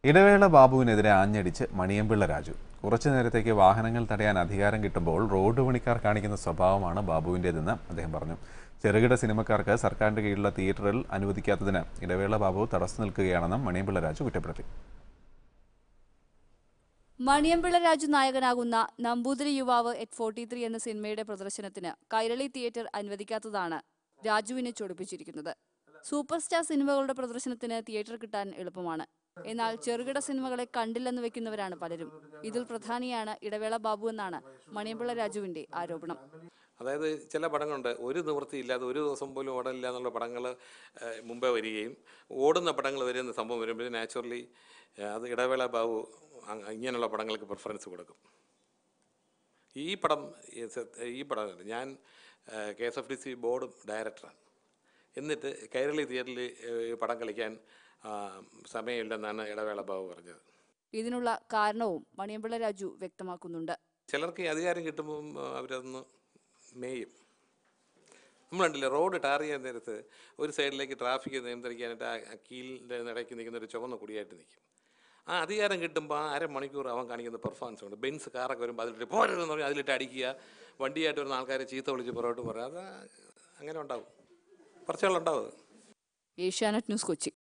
ഇടവേള ബാബുവിനെതിരെ ആഞ്ഞടിച്ച് മണിയമ്പിള്ള രാജു കുറച്ചു നേരത്തേക്ക് വാഹനങ്ങൾ തടയാൻ അധികാരം കിട്ടുമ്പോൾ റോഡ് പണിക്കാർ കാണിക്കുന്ന സ്വഭാവമാണ് ബാബുവിൻ്റേതെന്ന് അദ്ദേഹം പറഞ്ഞു ചെറുകിട സിനിമക്കാർക്ക് സർക്കാരിന്റെ കീഴിലുള്ള തിയേറ്ററിൽ അനുവദിക്കാത്തതിന് ഇടവേള ബാബു തടസ്സം നിൽക്കുകയാണെന്നും മണിയമ്പിള്ള രാജു കുറ്റപ്പെടുത്തി മണിയമ്പിള്ള രാജു നായകനാകുന്ന നമ്പൂതിരി യുവാവ് എറ്റ് ഫോർട്ടി ത്രീ എന്ന സിനിമയുടെ പ്രദർശനത്തിന് കൈരളി തിയേറ്റർ അനുവദിക്കാത്തതാണ് രാജുവിനെ ചൊടിപ്പിച്ചിരിക്കുന്നത് സൂപ്പർ സ്റ്റാർ സിനിമകളുടെ പ്രദർശനത്തിന് തിയേറ്റർ കിട്ടാൻ എളുപ്പമാണ് എന്നാൽ ചെറുകിട സിനിമകളെ കണ്ടില്ലെന്ന് വെക്കുന്നവരാണ് പലരും ഇതിൽ പ്രധാനിയാണ് ഇടവേള ബാബു എന്നാണ് മണിയമ്പിള്ള രാജുവിന്റെ ആരോപണം അതായത് ചില പടങ്ങളുണ്ട് ഒരു നിവൃത്തിയില്ലാതെ ഒരു ദിവസം പോലും ഓടലില്ല എന്നുള്ള പടങ്ങൾ മുമ്പേ വരികയും ഓടുന്ന പടങ്ങൾ വരുന്ന സംഭവം വരുമ്പോൾ നാച്ചുറലി അത് ഇടവേള ബാബു അങ് ഇങ്ങനെയുള്ള പടങ്ങൾക്ക് പ്രിഫറൻസ് കൊടുക്കും ഈ പടം ഈ സ- ഈ പടം ഞാൻ K S F D C ബോർഡും ഡയറക്ടറാണ് എന്നിട്ട് കൈരളി തിയേറ്ററിൽ ഈ പടം കളിക്കാൻ ആ, സമയമില്ലെന്നാണ് ഇടവേള ബാബു പറഞ്ഞത് ഇതിനുള്ള കാരണവും മണിയമ്പിള്ള രാജു വ്യക്തമാക്കുന്നുണ്ട് ചിലർക്ക് ഈ അധികാരം കിട്ടുമ്പം ആ, അവരതൊന്ന് മേയും നമ്മൾ കണ്ടില്ലേ റോഡ് ടാർ ചെയ്യാൻ നേരത്ത് ഒരു സൈഡിലേക്ക് ട്രാഫിക് നിയന്ത്രിക്കാനായിട്ട് ആ കീലിൻ്റെ ഇടയ്ക്ക് നിൽക്കുന്ന ഒരു ചുവന്ന കുടിയായിട്ട് നിൽക്കും ആ അധികാരം കിട്ടുമ്പോൾ ആ അരമണിക്കൂർ അവൻ കാണിക്കുന്ന പെർഫോമൻസ് ഉണ്ട് ബെൻസ് കാറൊക്കെ വരുമ്പോൾ അതിലിട്ട് പോരെന്ന് പറഞ്ഞാൽ അതിലിട്ട് അടിക്കുക വണ്ടിയായിട്ട് വരുന്ന ആൾക്കാരെ ചീത്ത വിളിച്ച് പുറകോട്ട് പറയുക അത് അങ്ങനെ ഉണ്ടാവും കുറച്ചുകളുണ്ടാവും ഏഷ്യാനെറ്റ് ന്യൂസ് കൊച്ചി